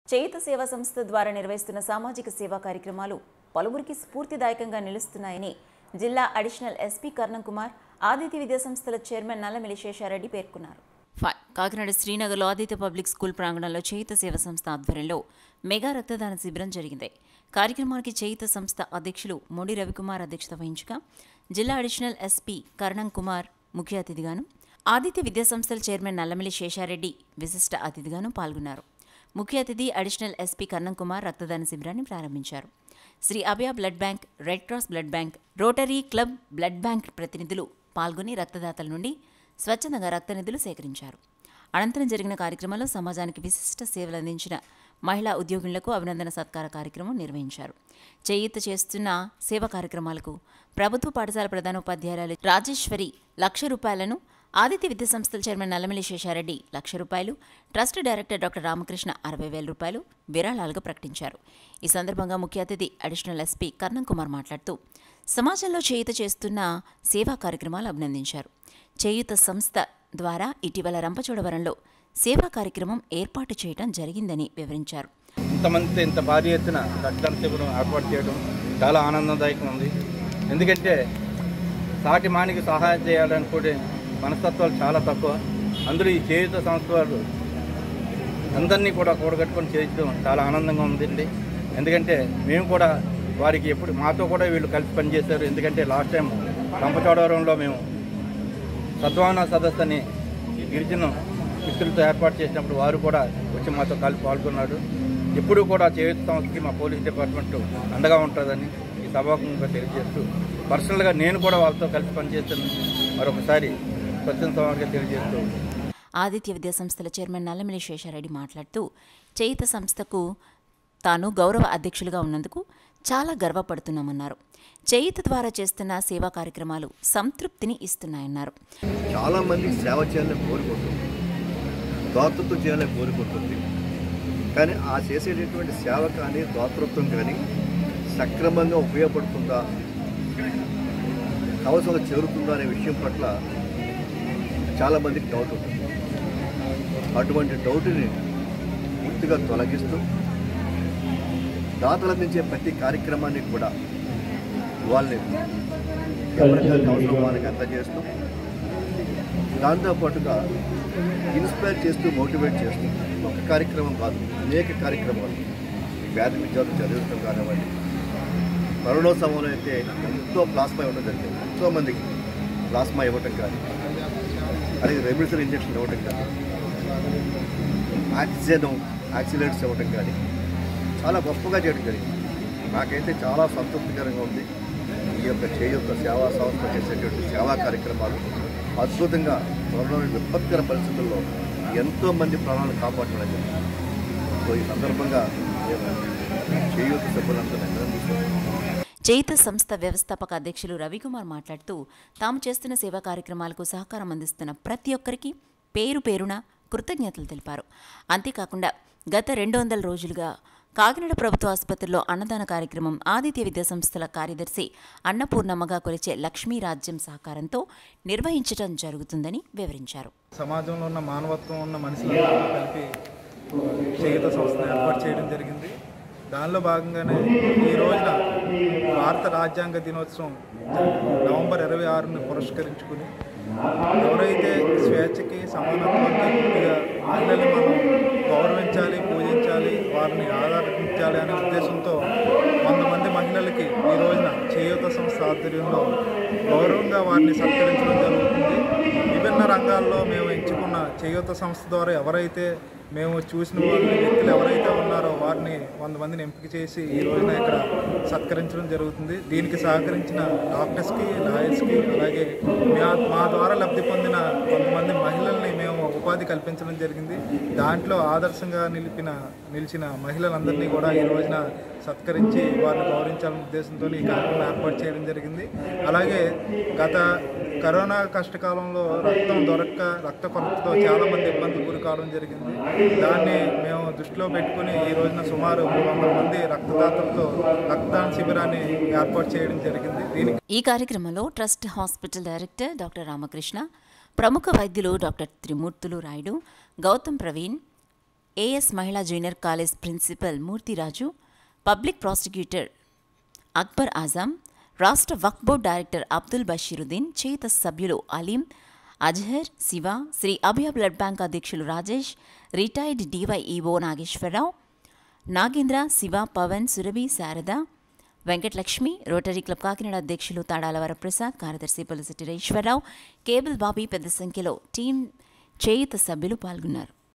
చేయుత సేవా సంస్థ ద్వారా నిర్వహిస్తున్న సామాజిక సేవా కార్యక్రమాలు పలువురికి స్ఫూర్తిదాయకంగా నిలుస్తున్నాయని జిల్లా అడిషనల్ ఎస్పీ కర్ణం కుమార్ ఆదిత్య విద్యా సంస్థల చైర్మన్ నల్లమిలి శేషారెడ్డి పేర్కొన్నారు ఫైవ్ కాకినాడ శ్రీనగర్లో ఆదిత్య పబ్లిక్ స్కూల్ ప్రాంగణంలో చేయుత సేవ సంస్థ ఆధ్వర్యంలో మెగా రక్తదాన శిబిరం జరిగింది కార్యక్రమానికి చేయుత సంస్థ అధ్యక్షులు మోడి రవికుమార్ అధ్యక్షత వహించగా జిల్లా అడిషనల్ ఎస్పీ కరణం కుమార్ ముఖ్య అతిథిగాను ఆదిత్య విద్యా సంస్థల చైర్మన్ నల్లమిలి శేషారెడ్డి విశిష్ట అతిథిగాను పాల్గొన్నారు ముఖ్య అతిథి అడిషనల్ ఎస్పీ కన్నం కుమార్ రక్తదాన శిబిరాన్ని ప్రారంభించారు Sri Abhaya blood bank Red Cross blood bank Rotary Club blood bank ప్రతినిధులు పాల్గొని రక్తదాతల నుండి స్వచ్ఛందంగా రక్త నిధులు సేకరించారు అనంతరం జరిగిన కార్యక్రమంలో సమాజానికి విశిష్ట సేవలు అందించిన మహిళా ఉద్యోగులకు అభినందన సత్కార కార్యక్రమం నిర్వహించారు చేయూత చేస్తున్న సేవా కార్యక్రమాలకు ప్రభుత్వ పాఠశాల ప్రధానోపాధ్యాయురాలు రాజేశ్వరి లక్ష రూపాయలను ఆదిత్య విద్యా సంస్థల చైర్మన్ నల్లమిల్లి శేషారెడ్డి లక్ష రూపాయలు ట్రస్ట్ డైరెక్టర్ డాక్టర్ రామకృష్ణ అరవై వేల రూపాయలు విరాళాలుగా ప్రకటించారు ఈ సందర్భంగా ముఖ్య అతిథి అడిషనల్ ఎస్పీ కర్ణం కుమార్ మాట్లాడుతూ సమాజంలో చేయూత చేస్తున్న సేవా కార్యక్రమాలు అభినందించారు చేయూత సంస్థ ద్వారా ఇటీవల రంపచోడవరంలో సేవా కార్యక్రమం ఏర్పాటు చేయడం జరిగిందని వివరించారు ఇంతమంది ఇంత భారీ ఎత్తున రక్తదాన శిబిరం ఏర్పాటు చేయడం చాలా ఆనందదాయకం ఉంది ఎందుకంటే సాటి మానికి సహాయం చేయాలనుకునే మనస్తత్వాలు చాలా తక్కువ అందరూ ఈ చేయుత సంస్థ వాళ్ళు అందరినీ కూడా కూడగట్టుకొని చేయించడం చాలా ఆనందంగా ఉందండి ఎందుకంటే మేము కూడా వారికి ఎప్పుడు మాతో కూడా వీళ్ళు కలిసి పనిచేశారు ఎందుకంటే లాస్ట్ టైం రంపచోడవరంలో మేము సద్భావన సదస్సు అని గిరిజన మిత్రులతో ఏర్పాటు చేసినప్పుడు వారు కూడా వచ్చి మాతో కలిసి పాల్గొన్నారు ఎప్పుడూ కూడా చేయూత సంస్థకి మా పోలీస్ డిపార్ట్మెంట్ అండగా ఉంటుందని ఈ సభాముఖంగా తెలియజేస్తూ పర్సనల్గా నేను కూడా వాళ్ళతో కలిసి పనిచేస్తాను మరొకసారి స్వచ్ఛంద సమాజంగా తెలియజేస్తూ ఆదిత్య విద్యా సంస్థల చైర్మన్ నల్లమిల్లి శేషారెడ్డి మాట్లాడుతూ చేయిత సంస్థకు తాను గౌరవ అధ్యక్షులుగా ఉన్నందుకు చాలా గర్వపడుతున్నామన్నారు చేయిత ద్వారా చేస్తున్న సేవా కార్యక్రమాలు సంతృప్తిని ఇస్తున్నాయన్నారు చాలా మంది సేవ చేయాలని కోరుకుంటుంది దాతృత్వం చేయాలని కోరుకుంటుంది కానీ ఆ చేసేటటువంటి సేవ కానీ దాతృత్వం కానీ సక్రమంగా ఉపయోగపడుతుందా అవసరం చేరుతుందా అనే విషయం పట్ల చాలామందికి డౌట్ ఉంటుంది అటువంటి డౌట్ని పూర్తిగా తొలగిస్తూ దాతలు అందించే ప్రతి కార్యక్రమాన్ని కూడా వాళ్ళని ఎవరికైతే అవసరం వాళ్ళకి అందజేస్తూ దాంతోపాటుగా ఇన్స్పైర్ చేస్తూ మోటివేట్ చేస్తూ ఒక కార్యక్రమం కాదు అనేక కార్యక్రమాలు పేద విద్యార్థులు చదివించడం కానివ్వండి కరోనోత్సవంలో అయితే ఎంతో ప్లాస్మా ఇవ్వడం జరిగింది ఎంతో మందికి ప్లాస్మా ఇవ్వటం కానీ అలాగే రెమిడిసిన్ ఇంజక్షన్ ఇవ్వటం కానీ ఆక్సిజన్ ఆక్సిలేట్స్ ఇవ్వటం కానీ చాలా గొప్పగా చేయడం జరిగింది నాకైతే చాలా సంతృప్తికరంగా ఉంది ఈ యొక్క చేయూత సేవా సంస్థ చేసేటువంటి సేవా కార్యక్రమాలు అద్భుతంగా త్వరలోని విపత్కర పరిస్థితుల్లో ఎంతో మంది ప్రాణాలను కాపాడడం జరిగింది సో ఈ సందర్భంగా నేను చేయూత సభ్యులంతా అభినందిస్తున్నాను చేయిత సంస్థ వ్యవస్థాపక అధ్యక్షులు రవికుమార్ మాట్లాడుతూ తాము చేస్తున్న సేవా కార్యక్రమాలకు సహకారం అందిస్తున్న ప్రతి ఒక్కరికి పేరు పేరున కృతజ్ఞతలు తెలిపారు అంతేకాకుండా గత రెండు వందల రోజులుగా కాకినాడ ప్రభుత్వ ఆసుపత్రిలో అన్నదాన కార్యక్రమం ఆదిత్య విద్యా సంస్థల కార్యదర్శి అన్నపూర్ణమ్మగా కొలిచే లక్ష్మీ రాజ్యం సహకారంతో నిర్వహించడం జరుగుతుందని వివరించారు సమాజంలో ఉన్న మానవత్వం ఉన్న మనుషులందరూ కలిపి చేయుత సంస్థను ఏర్పాటు చేయడం జరిగింది దానిలో భాగంగానే ఈ రోజున భారత రాజ్యాంగ దినోత్సవం నవంబర్ ఇరవై ఆరుని పురస్కరించుకుని ఎవరైతే స్వేచ్ఛకి సమానత్వానికి పూర్తిగా మహిళల్ని మనం గౌరవించాలి పూజించాలి వారిని ఆదరించాలి అనే ఉద్దేశంతో వంద మంది మహిళలకి ఈ రోజున చేయూత సంస్థ ఆధ్వర్యంలో గౌరవంగా వారిని సత్కరించడం జరుగుతుంది విభిన్న రంగాల్లో మేము ఎంచుకున్న చేయూత సంస్థ ద్వారా ఎవరైతే మేము చూసిన వాళ్ళని వ్యక్తులు ఎవరైతే ఉన్నారో వారిని వంద మందిని ఎంపిక చేసి ఈ రోజున ఇక్కడ సత్కరించడం జరుగుతుంది దీనికి సహకరించిన డాక్టర్స్కి లాయర్స్కి అలాగే మా మా ద్వారా లబ్ధి పొందిన కొంతమంది మహిళల్ని మేము ఉపాధి కల్పించడం జరిగింది దాంట్లో ఆదర్శంగా నిలిపిన నిలిచిన మహిళలందరినీ కూడా ఈ రోజున సత్కరించి వారిని గౌరవించాలనే ఉద్దేశంతో ఈ కార్యక్రమం ఏర్పాటు చేయడం జరిగింది అలాగే గత కరోనా కష్టకాలంలో రక్తం దొరక్క రక్త కొరతతో చాలామంది ఇబ్బంది గురి కావడం జరిగింది దాన్ని మేము దృష్టిలో పెట్టుకుని ఈ రోజున సుమారు మూడు వందల మంది రక్తదాతలతో రక్తదాన శిబిరాన్ని ఏర్పాటు చేయడం జరిగింది దీనికి ఈ కార్యక్రమంలో trust hospital director doctor Ramakrishna ప్రముఖ వైద్యులు doctor Trimurthulu Rayudu Gautam Praveen AS Mahila junior college principal Murthyraju public prosecutor Akbar Azam రాష్ట్ర వక్ఫ్ బోర్డ్ డైరెక్టర్ అబ్దుల్ బషీరుద్దీన్ చేత సభ్యులు అలీం అజహర్ శివ శ్రీ అభయ బ్లడ్ బ్యాంక్ అధ్యక్షులు Rajesh retired DyEO Nageswara Rao Nagendra Shiva Pavan Surabhi Sharada Venkatalakshmi Rotary Club Kakinada అధ్యక్షులు తాడాల వరప్రసాద్ కార్యదర్శి పొలిసిటర్ ఈశ్వరరావు కేబుల్ బాబీ పెద్ద సంఖ్యలో టీం చేయుత సభ్యులు పాల్గొన్నారు